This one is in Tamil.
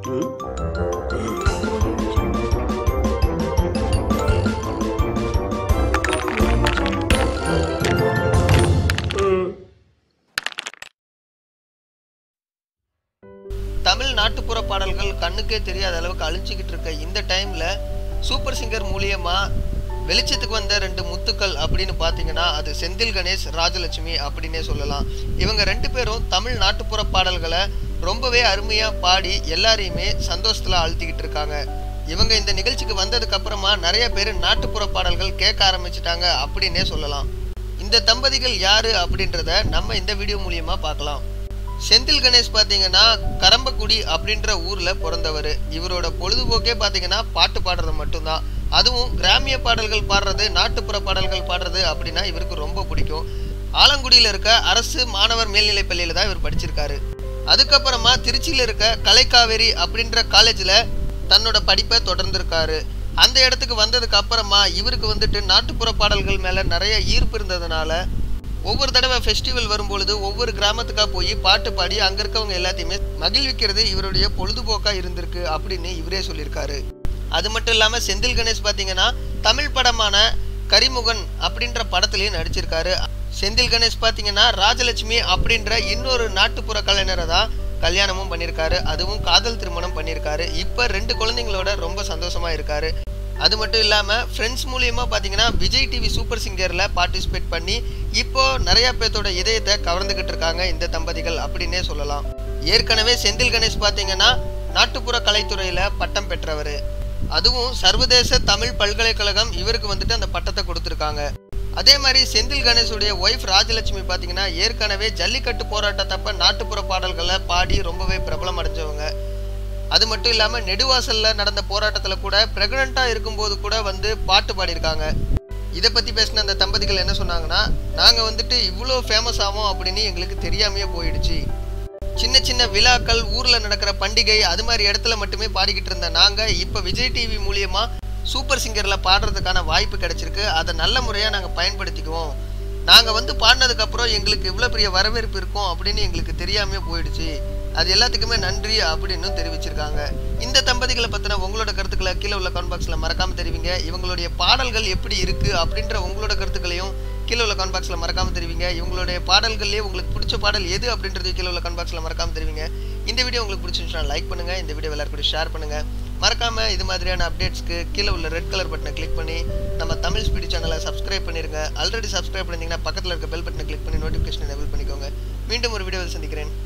தமிழ் நாட்டுப்புற பாடல்கள் கண்ணுக்கே தெரியாத அளவுக்கு அழிஞ்சிக்கிட்டு இருக்க இந்த டைம்ல சூப்பர் சிங்கர் மூலியமா வெளிச்சத்துக்கு வந்த ரெண்டு முத்துக்கள் அப்படின்னு பார்த்தீங்கன்னா அது செந்தில் கணேஷ் ராஜலட்சுமி அப்படின்னே சொல்லலாம் இவங்க ரெண்டு பேரும் தமிழ் நாட்டுப்புற பாடல்களை ரொம்பவே அருமையா பாடி எல்லாரையுமே சந்தோஷத்துல அழுத்திக்கிட்டு இருக்காங்க இவங்க இந்த நிகழ்ச்சிக்கு வந்ததுக்கு அப்புறமா நிறைய பேர் நாட்டுப்புற பாடல்கள் கேட்க ஆரம்பிச்சிட்டாங்க அப்படின்னே சொல்லலாம் இந்த தம்பதிகள் யாரு அப்படின்றத நம்ம இந்த வீடியோ மூலியமா பார்க்கலாம் செந்தில் கணேஷ் பார்த்தீங்கன்னா கரம்பக்குடி அப்படின்ற ஊர்ல பிறந்தவர் இவரோட பொழுதுபோக்கே பார்த்தீங்கன்னா பாட்டு பாடுறது மட்டும்தான் அதுவும் கிராமிய பாடல்கள் பாடுறது நாட்டுப்புற பாடல்கள் பாடுறது அப்படின்னா இவருக்கு ரொம்ப பிடிக்கும் ஆலங்குடியில் இருக்க அரசு மாணவர் மேல்நிலைப் பள்ளியில தான் இவர் படிச்சிருக்காரு அதுக்கப்புறமா திருச்சியில் இருக்க கலைக்காவேரி அப்படின்ற காலேஜில் தன்னோட படிப்பை தொடர்ந்திருக்காரு அந்த இடத்துக்கு வந்ததுக்கு அப்புறமா இவருக்கு வந்துட்டு நாட்டுப்புற பாடல்கள் மேலே நிறைய ஈர்ப்பு இருந்ததுனால ஒவ்வொரு தடவை ஃபெஸ்டிவல் வரும்பொழுது ஒவ்வொரு கிராமத்துக்காக போய் பாட்டு பாடி அங்கே இருக்கவங்க எல்லாத்தையுமே மகிழ்விக்கிறது இவருடைய பொழுதுபோக்காக இருந்திருக்கு அப்படின்னு இவரே சொல்லியிருக்காரு அது மட்டும் இல்லாமல் செந்தில் கணேஷ் பார்த்தீங்கன்னா தமிழ் படமான கரிமுகன் அப்படின்ற படத்துலையும் நடிச்சிருக்காரு செந்தில் கணேஷ் பார்த்தீங்கன்னா ராஜலட்சுமி அப்படின்ற இன்னொரு நாட்டுப்புற கலைஞரை தான் கல்யாணமும் பண்ணியிருக்காரு அதுவும் காதல் திருமணம் பண்ணியிருக்காரு இப்போ ரெண்டு குழந்தைங்களோட ரொம்ப சந்தோஷமா இருக்காரு அது மட்டும் இல்லாமல் ஃப்ரெண்ட்ஸ் மூலியமாக பார்த்தீங்கன்னா விஜய் டிவி சூப்பர் சிங்கரில் பார்ட்டிசிபேட் பண்ணி இப்போ நிறைய பேர்த்தோட இதயத்தை கவர்ந்துக்கிட்டு இருக்காங்க இந்த தம்பதிகள் அப்படின்னே சொல்லலாம் ஏற்கனவே செந்தில் கணேஷ் பார்த்தீங்கன்னா நாட்டுப்புற கலைத்துறையில் பட்டம் பெற்றவர் அதுவும் சர்வதேச தமிழ் பல்கலைக்கழகம் இவருக்கு வந்துட்டு அந்த பட்டத்தை கொடுத்துருக்காங்க அதே மாதிரி செந்தில் கணேஷுடைய ஒய்ஃப் ராஜலட்சுமி பார்த்தீங்கன்னா ஏற்கனவே ஜல்லிக்கட்டு போராட்டத்தப்ப நாட்டுப்புற பாடல்களை பாடி ரொம்பவே பிரபலம் அடைஞ்சவங்க அது மட்டும் இல்லாமல் நெடுவாசலில் நடந்த போராட்டத்தில் கூட ப்ரெக்னெண்ட்டாக இருக்கும்போது கூட வந்து பாட்டு பாடியிருக்காங்க இதை பற்றி பேசின அந்த தம்பதிகள் என்ன சொன்னாங்கன்னா நாங்கள் வந்துட்டு இவ்வளோ ஃபேமஸ் ஆவோம் அப்படின்னு எங்களுக்கு தெரியாமையே போயிடுச்சு சின்ன சின்ன விழாக்கள் ஊரில் நடக்கிற பண்டிகை அது மாதிரி இடத்துல மட்டுமே பாடிக்கிட்டு இருந்த நாங்கள் இப்போ விஜய் டிவி மூலியமாக சூப்பர் சிங்கரில் பாடுறதுக்கான வாய்ப்பு கிடைச்சிருக்கு அதை நல்ல முறையாக நாங்கள் பயன்படுத்திக்குவோம் நாங்கள் வந்து பாடினதுக்கப்புறம் எங்களுக்கு இவ்வளோ பெரிய வரவேற்பு இருக்கும் அப்படின்னு எங்களுக்கு தெரியாமையே போயிடுச்சு அது எல்லாத்துக்குமே நன்றி அப்படின்னு தெரிவிச்சிருக்காங்க இந்த தம்பதிகளை பற்றின உங்களோட கருத்துக்களை கீழே உள்ள கமெண்ட் பாக்ஸில் மறக்காமல் தெரிவிங்க இவங்களுடைய பாடல்கள் எப்படி இருக்குது அப்படின்ற உங்களோட கருத்துக்களையும் கீழே உள்ள கமெண்ட் பாக்ஸில் மறக்காமல் தெரிவிங்க இவங்களுடைய பாடல்கள்லேயே உங்களுக்கு பிடிச்ச பாடல் எது அப்படின்றது கீழே உள்ள கமெண்ட் பாக்ஸில் மறக்காமல் தெரிவிங்க இந்த வீடியோ உங்களுக்கு பிடிச்சிருந்துச்சுன்னா லைக் பண்ணுங்கள் இந்த வீடியோ எல்லாருக்கும் கூட ஷேர் பண்ணுங்கள் மறக்காமல் இது மாதிரியான அப்டேட்ஸ்க்கு கீழே உள்ள ரெட் கலர் பட்டனை கிளிக் பண்ணி நம்ம தமிழ் ஸ்பீடி சேனலை சப்ஸ்கிரைப் பண்ணிருங்க ஆல்ரெடி சப்ஸ்கிரைப் பண்ணிருந்தீங்கன்னா பக்கத்தில் இருக்க பெல் பட்டனை கிளிக் பண்ணி நோட்டிஃபிகேஷன் எனேபிள் பண்ணிக்கோங்க மீண்டும் ஒரு வீடியோவில் சந்திக்கிறேன்